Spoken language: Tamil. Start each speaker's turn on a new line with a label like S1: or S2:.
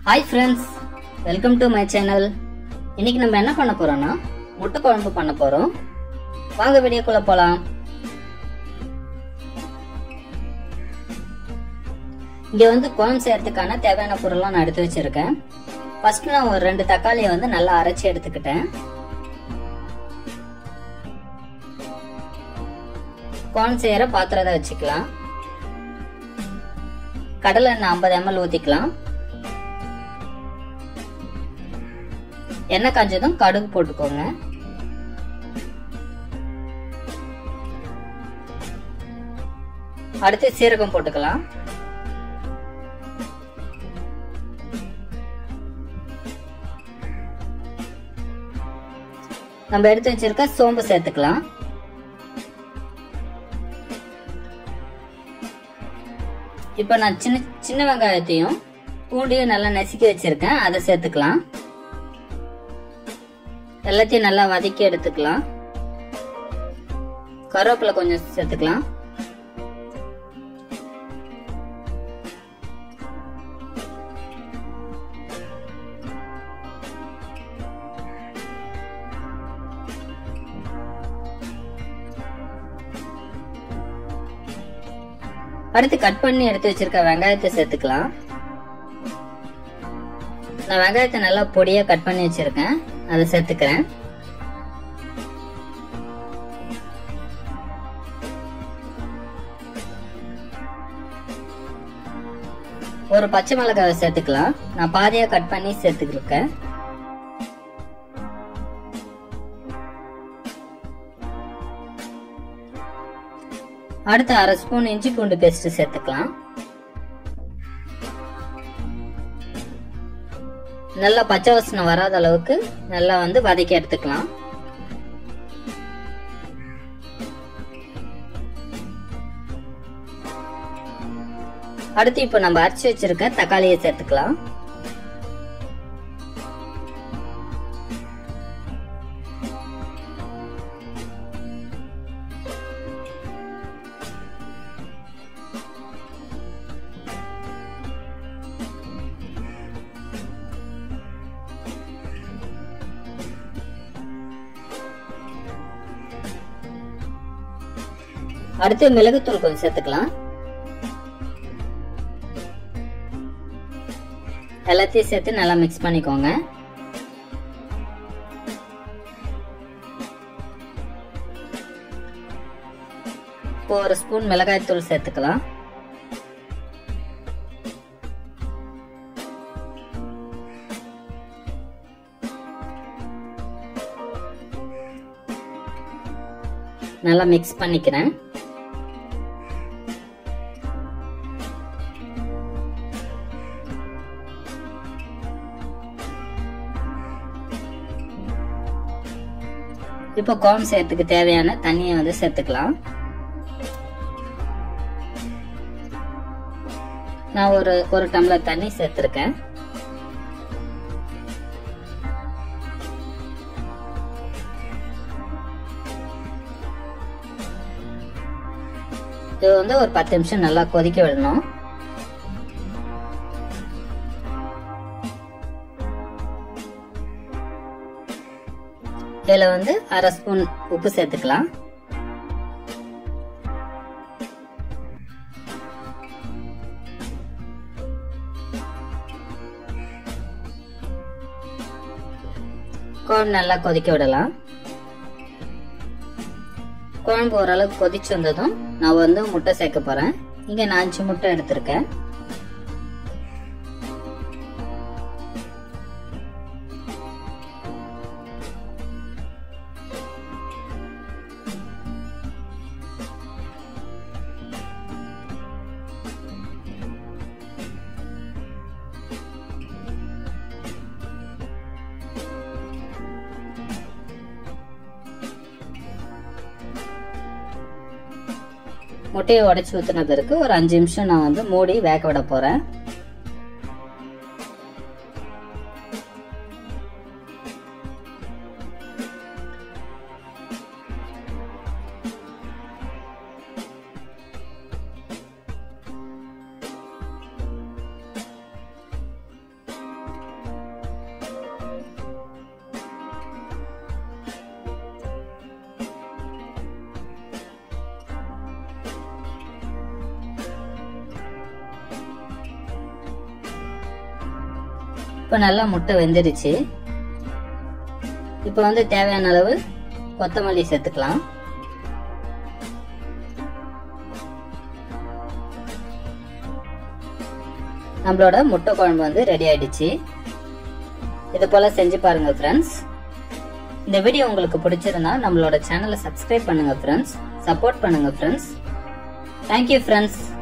S1: hi friends welcome to my channel இன்னைக்கு நம்ம என்ன பண்ண போறோம்னா முட்டை குழம்பு பண்ண போறோம் வாங்க வீடியோக்குள்ள போலாம் இங்க வந்து குழம்பு செய்யறதுக்கான தேவையான பொருள்லாம் நான் எடுத்து வச்சிருக்கேன் ஃபர்ஸ்ட் நான் ஒரு ரெண்டு தக்காளியை வந்து நல்லா அரைச்சி எடுத்துக்கிட்டேன் குழம்பு செய்யற பாத்திரத்தை வச்சுக்கலாம் கடலை எண்ணெய் ஐம்பது எம்எல் ஊத்திக்கலாம் எண்ணெய் காஞ்சதும் கடுகு போட்டுக்கோங்க அடுத்து சீரகம் போட்டுக்கலாம் நம்ம எடுத்து வச்சிருக்க சோம்பு சேர்த்துக்கலாம் இப்போ நான் சின்ன சின்ன வெங்காயத்தையும் பூண்டையும் நல்லா நசுக்கி வச்சிருக்கேன் அதை சேர்த்துக்கலாம் எல்லாத்தையும் நல்லா வதக்கி எடுத்துக்கலாம் கருவேப்பிலை கொஞ்சம் சேர்த்துக்கலாம் அடுத்து கட் பண்ணி எடுத்து வச்சிருக்க வெங்காயத்தை சேர்த்துக்கலாம் நான் வெங்காயத்தை நல்லா பொடியா கட் பண்ணி வச்சிருக்கேன் அதை சேர்த்துக்கிறேன் ஒரு பச்சை மிளகாவை சேர்த்துக்கலாம் நான் பாதியா கட் பண்ணி சேர்த்துக்கிருக்கேன் அடுத்து அரை ஸ்பூன் இஞ்சி பூண்டு பேஸ்ட் சேர்த்துக்கலாம் நல்லா பச்சை வாசனை வராத அளவுக்கு நல்லா வந்து வதக்கி எடுத்துக்கலாம் அடுத்து இப்போ நம்ம அரைச்சி வச்சிருக்க தக்காளியை சேர்த்துக்கலாம் அடுத்து மிளகுத்தூள் கொஞ்சம் சேர்த்துக்கலாம் எல்லாத்தையும் சேர்த்து நல்லா மிக்ஸ் பண்ணிக்கோங்க இப்போ ஒரு ஸ்பூன் மிளகாய் தூள் சேர்த்துக்கலாம் நல்லா மிக்ஸ் பண்ணிக்கிறேன் இப்போ குழம்பு செய்யறதுக்கு தேவையான தண்ணியை வந்து சேர்த்துக்கலாம் நான் ஒரு ஒரு டம்ளர் தண்ணி சேர்த்துருக்கேன் இது வந்து ஒரு பத்து நிமிஷம் நல்லா கொதிக்க விடணும் இதுல வந்து அரை ஸ்பூன் உப்பு சேர்த்துக்கலாம் குழம்பு நல்லா கொதிக்க விடலாம் குழம்பு ஓரளவுக்கு கொதிச்சு வந்ததும் நான் வந்து முட்டை சேர்க்க போறேன் இங்க நான் அஞ்சு முட்டை எடுத்திருக்கேன் முட்டையை உடைச்சி ஊற்றின பிறகு ஒரு அஞ்சு நிமிஷம் நான் வந்து மூடி வேக விட போறேன் இப்போ நல்லா முட்டை வெந்துடுச்சு இப்போ வந்து தேவையான அளவு கொத்தமல்லி சேர்த்துக்கலாம் நம்மளோட முட்டை குழம்பு வந்து ரெடி ஆயிடுச்சு இது போல செஞ்சு பாருங்க ஃப்ரெண்ட்ஸ் இந்த வீடியோ உங்களுக்கு பிடிச்சிருந்தா நம்மளோட சேனலை சப்ஸ்கிரைப் பண்ணுங்க ஃப்ரெண்ட்ஸ் சப்போர்ட் பண்ணுங்க ஃப்ரெண்ட்ஸ் தேங்க்யூ ஃப்ரெண்ட்ஸ்